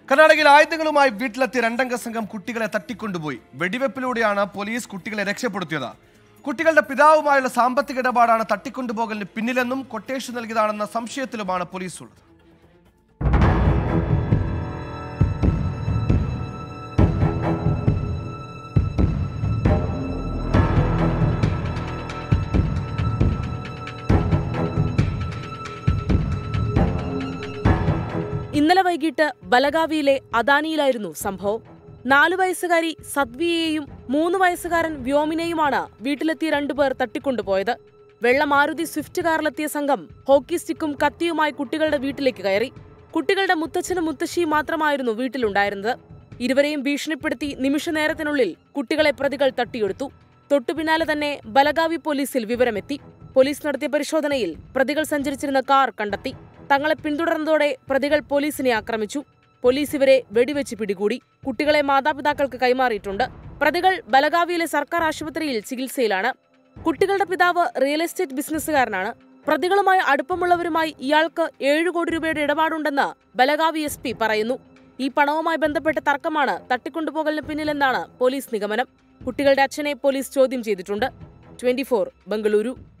കർണാടകയിൽ ആയുധങ്ങളുമായി വീട്ടിലെത്തിയ രണ്ടംഗ സംഘം കുട്ടികളെ തട്ടിക്കൊണ്ടുപോയി വെടിവെപ്പിലൂടെയാണ് പോലീസ് കുട്ടികളെ രക്ഷപ്പെടുത്തിയത് കുട്ടികളുടെ പിതാവുമായുള്ള സാമ്പത്തിക ഇടപാടാണ് തട്ടിക്കൊണ്ടുപോകലിന് പിന്നിലെന്നും കൊട്ടേഷൻ നൽകിയതാണെന്ന സംശയത്തിലുമാണ് പോലീസ് ഉള്ളത് ഇന്നലെ വൈകിട്ട് ബലഗാവിയിലെ അദാനിയിലായിരുന്നു സംഭവം നാലു വയസ്സുകാരി സദ്വിയെയും മൂന്ന് വയസ്സുകാരൻ വ്യോമിനെയുമാണ് വീട്ടിലെത്തിയ രണ്ടുപേർ തട്ടിക്കൊണ്ടുപോയത് വെള്ള മാരുതി സ്വിഫ്റ്റ് കാറിലെത്തിയ സംഘം ഹോക്കി സ്റ്റിക്കും കത്തിയുമായി കുട്ടികളുടെ വീട്ടിലേക്ക് കയറി കുട്ടികളുടെ മുത്തച്ഛനും മുത്തശ്ശിയും മാത്രമായിരുന്നു വീട്ടിലുണ്ടായിരുന്നത് ഇരുവരെയും ഭീഷണിപ്പെടുത്തി നിമിഷനേരത്തിനുള്ളിൽ കുട്ടികളെ പ്രതികൾ തട്ടിയെടുത്തു തൊട്ടുപിന്നാലെ തന്നെ ബലഗാവി പോലീസിൽ വിവരമെത്തി പോലീസ് നടത്തിയ പരിശോധനയിൽ പ്രതികൾ സഞ്ചരിച്ചിരുന്ന കാർ കണ്ടെത്തി തങ്ങളെ പിന്തുടർന്നതോടെ പ്രതികൾ പോലീസിനെ ആക്രമിച്ചു പോലീസ് ഇവരെ വെടിവെച്ച് പിടികൂടി കുട്ടികളെ മാതാപിതാക്കൾക്ക് കൈമാറിയിട്ടുണ്ട് പ്രതികൾ ബലഗാവിയിലെ സർക്കാർ ആശുപത്രിയിൽ ചികിത്സയിലാണ് കുട്ടികളുടെ പിതാവ് റിയൽ എസ്റ്റേറ്റ് ബിസിനസ്സുകാരനാണ് പ്രതികളുമായി അടുപ്പമുള്ളവരുമായി ഇയാൾക്ക് ഏഴു കോടി രൂപയുടെ ഇടപാടുണ്ടെന്ന് ബലഗാവി എസ് പി പറയുന്നു ഈ പണവുമായി ബന്ധപ്പെട്ട തർക്കമാണ് തട്ടിക്കൊണ്ടുപോകലിന് പിന്നിലെന്നാണ് പോലീസ് നിഗമനം കുട്ടികളുടെ അച്ഛനെ പോലീസ് ചോദ്യം ചെയ്തിട്ടുണ്ട് ട്വന്റി ബംഗളൂരു